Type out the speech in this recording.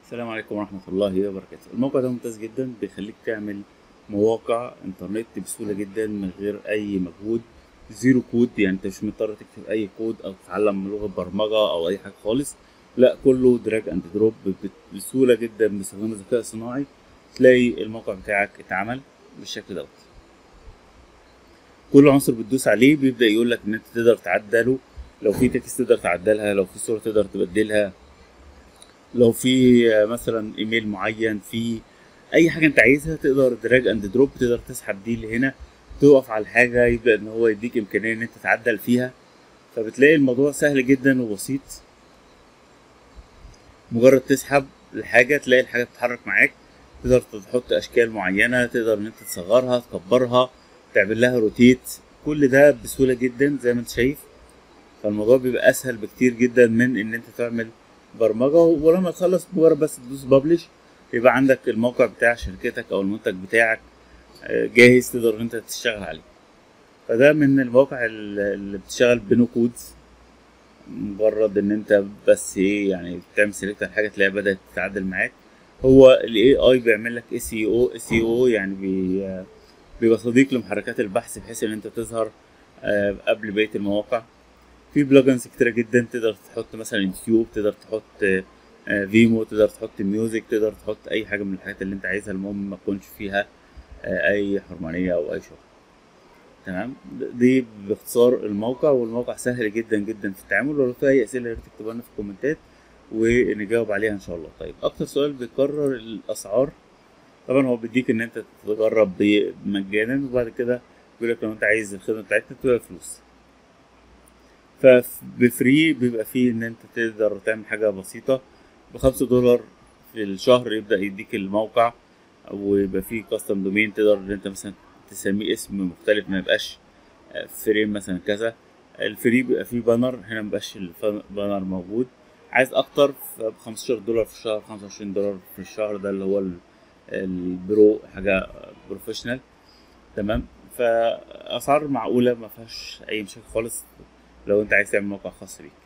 السلام عليكم ورحمة الله وبركاته الموقع ده ممتاز جدا بيخليك تعمل مواقع انترنت بسهولة جدا من غير أي مجهود زيرو كود يعني انت مش مضطر تكتب أي كود أو تتعلم لغة برمجة أو أي حاجة خالص لا كله دراج اند دروب بسهولة جدا باستخدام الذكاء الصناعي تلاقي الموقع بتاعك اتعمل بالشكل دوت كل عنصر بتدوس عليه بيبدأ يقول لك إن أنت تقدر تعدله لو في تكست تقدر تعدلها لو في صورة تقدر تبدلها لو في مثلا ايميل معين في اي حاجه انت عايزها تقدر دراج اند دروب تقدر تسحب دي لهنا تقف على الحاجه يبدا ان هو يديك امكانيه ان انت تعدل فيها فبتلاقي الموضوع سهل جدا وبسيط مجرد تسحب الحاجه تلاقي الحاجه بتتحرك معاك تقدر تحط اشكال معينه تقدر ان انت تصغرها تكبرها تعمل لها روتيت كل ده بسهوله جدا زي ما انت شايف فالموضوع بيبقى اسهل بكتير جدا من ان انت تعمل برمجه ولما تخلص مجرد بس تدوس ببلش يبقى عندك الموقع بتاع شركتك او المنتج بتاعك جاهز تقدر ان انت تشتغل عليه فده من المواقع اللي بتشتغل بنو كودز مجرد ان انت بس ايه يعني تعمل سيلكت على حاجه تلاقيها بدات تتعدل معاك هو الاي اي بيعمل لك اس اي او اس اي او يعني بي بيبقى صديق لمحركات البحث بحيث ان انت تظهر قبل بقيه المواقع في بلجنز كتيرة جدا تقدر تحط مثلا يوتيوب تقدر تحط فيمو تقدر تحط ميوزك تقدر تحط اي حاجة من الحاجات اللي انت عايزها المهم ما تكونش فيها اي حرمانية او اي شغل تمام دي باختصار الموقع والموقع سهل جدا جدا في التعامل ولو في اي اسئلة يا ريت تكتبها لنا في الكومنتات ونجاوب عليها ان شاء الله طيب اكتر سؤال بيكرر الاسعار طبعا هو بيديك ان انت تجرب مجانا وبعد كده بيقول لك لو انت عايز الخدمه بتاعتنا تدفع فلوس فبفري بيبقى فيه ان انت تقدر تعمل حاجة بسيطة بخمسة دولار في الشهر يبدأ يديك الموقع ويبقى فيه كاستم دومين تقدر ان انت مثلا تسميه اسم مختلف ما يبقاش فريم مثلا كذا الفري بيبقى فيه بانر هنا مبقاش البانر موجود عايز اكتر بخمستاشر دولار في الشهر خمسة وعشرين دولار في الشهر ده اللي هو البرو حاجة بروفيشنال تمام فاسعار معقولة ما فيهاش اي مشاكل خالص لو انت عايز تعمل موقع خاص بيك